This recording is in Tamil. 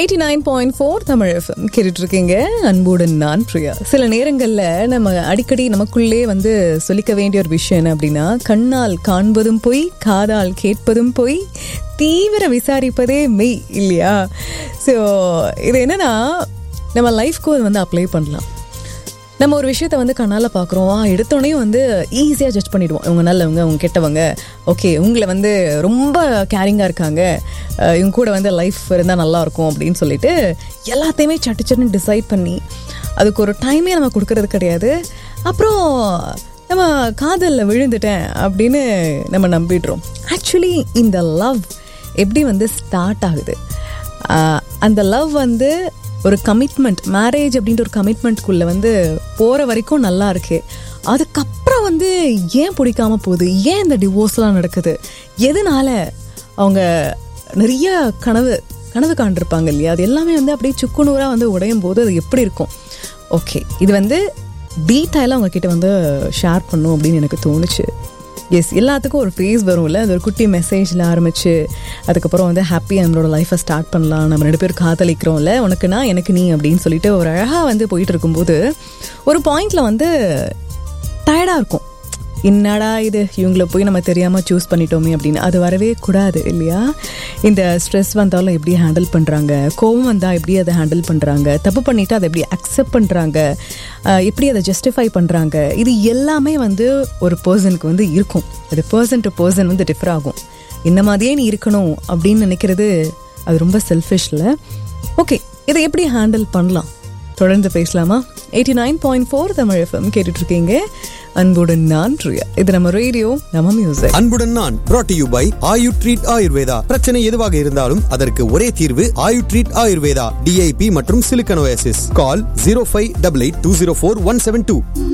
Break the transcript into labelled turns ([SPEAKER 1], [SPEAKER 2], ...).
[SPEAKER 1] eighty nine point four Tamil FM கேட்டுட்டு இருக்கீங்க அன்புடன் நான் பிரியா சில நேரங்களில் நம்ம அடிக்கடி நமக்குள்ளே வந்து சொல்லிக்க வேண்டிய ஒரு விஷயம் என்ன அப்படின்னா கண்ணால் காண்பதும் பொய் காதால் கேட்பதும் பொய் தீவிர விசாரிப்பதே மெய் இல்லையா ஸோ இது என்னன்னா நம்ம லைஃப்க்கும் அது வந்து அப்ளை பண்ணலாம் நம்ம ஒரு விஷயத்த வந்து கண்ணால் பார்க்குறோம் எடுத்தோடனே வந்து ஈஸியாக ஜட்ஜ் பண்ணிடுவோம் இவங்க நல்லவங்க இவங்க கெட்டவங்க ஓகே உங்களை வந்து ரொம்ப கேரிங்காக இருக்காங்க அஹ் இவங்க கூட வந்து லைஃப் இருந்தால் நல்லாயிருக்கும் அப்படின்னு சொல்லிட்டு எல்லாத்தையுமே சட்டு சட்டுன்னு டிசைட் பண்ணி அதுக்கு ஒரு டைமே நம்ம கொடுக்கறது கிடையாது அப்புறம் நம்ம காதலில் விழுந்துட்டேன் அப்படின்னு நம்ம நம்பிடுறோம் ஆக்சுவலி இந்த லவ் எப்படி வந்து ஸ்டார்ட் ஆகுது ஆஹ் அந்த லவ் வந்து ஒரு கமிட்மெண்ட் மேரேஜ் அப்படின்ற ஒரு கமிட்மெண்ட்குள்ளே வந்து போகிற வரைக்கும் நல்லா இருக்கு அதுக்கப்புறம் வந்து ஏன் பிடிக்காம போகுது ஏன் இந்த டிவோர்ஸ்லாம் நடக்குது எதனால அவங்க நிறைய கனவு கனவு காண்டிருப்பாங்க இல்லையா அது எல்லாமே வந்து அப்படியே சுக்குநூறாக வந்து உடையும் போது அது எப்படி இருக்கும் ஓகே இது வந்து டீட்டெயிலாக உங்ககிட்ட வந்து ஷேர் பண்ணும் அப்படின்னு எனக்கு தோணுச்சு எஸ் எல்லாத்துக்கும் ஒரு ஃபேஸ் வரும்ல அது ஒரு குட்டி மெசேஜில் ஆரம்பிச்சு அதுக்கப்புறம் வந்து ஹாப்பி நம்மளோட லைஃப்பை ஸ்டார்ட் பண்ணலாம் நம்ம ரெண்டு பேரும் காதலிக்கிறோம்ல உனக்கு நான் எனக்கு நீ அப்படின்னு சொல்லிட்டு ஒரு அழகாக வந்து போயிட்டு இருக்கும்போது ஒரு பாயிண்டில் வந்து டயர்டாக இருக்கும் என்னடா இது இவங்கள போய் நம்ம தெரியாமல் சூஸ் பண்ணிட்டோமே அப்படின்னு அது வரவே கூடாது இல்லையா இந்த ஸ்ட்ரெஸ் வந்தாலும் எப்படி ஹேண்டில் பண்ணுறாங்க கோவம் வந்தால் எப்படி அதை ஹேண்டில் பண்ணுறாங்க தப்பு பண்ணிவிட்டு அதை எப்படி அக்செப்ட் பண்ணுறாங்க எப்படி அதை ஜஸ்டிஃபை பண்ணுறாங்க இது எல்லாமே வந்து ஒரு பர்சனுக்கு வந்து இருக்கும் அது பர்சன் டு பர்சன் வந்து டிஃபர் ஆகும் இந்த மாதிரியே நீ இருக்கணும் அப்படின்னு நினைக்கிறது அது ரொம்ப செல்ஃபிஷில் ஓகே இதை எப்படி ஹேண்டில் பண்ணலாம் தொடர்ந்து பேசலாமா eighty nine point four Tamil FM கேட்டுட்டு இருக்கீங்க அன்புடன் நான் ரியா இது நம்ம ரேடியோ நம்ம மியூசிக்
[SPEAKER 2] அன்புடன் நான் brought to you by Ayu treat Ayurveda பிரச்சனை எதுவாக இருந்தாலும் அதற்கு ஒரே தீர்வு ஆயு ட்ரீட் ஆயுர்வேதா டிஐபி மற்றும் சிலிக்கனோசிஸ் call zero five double eight two zero four one seven two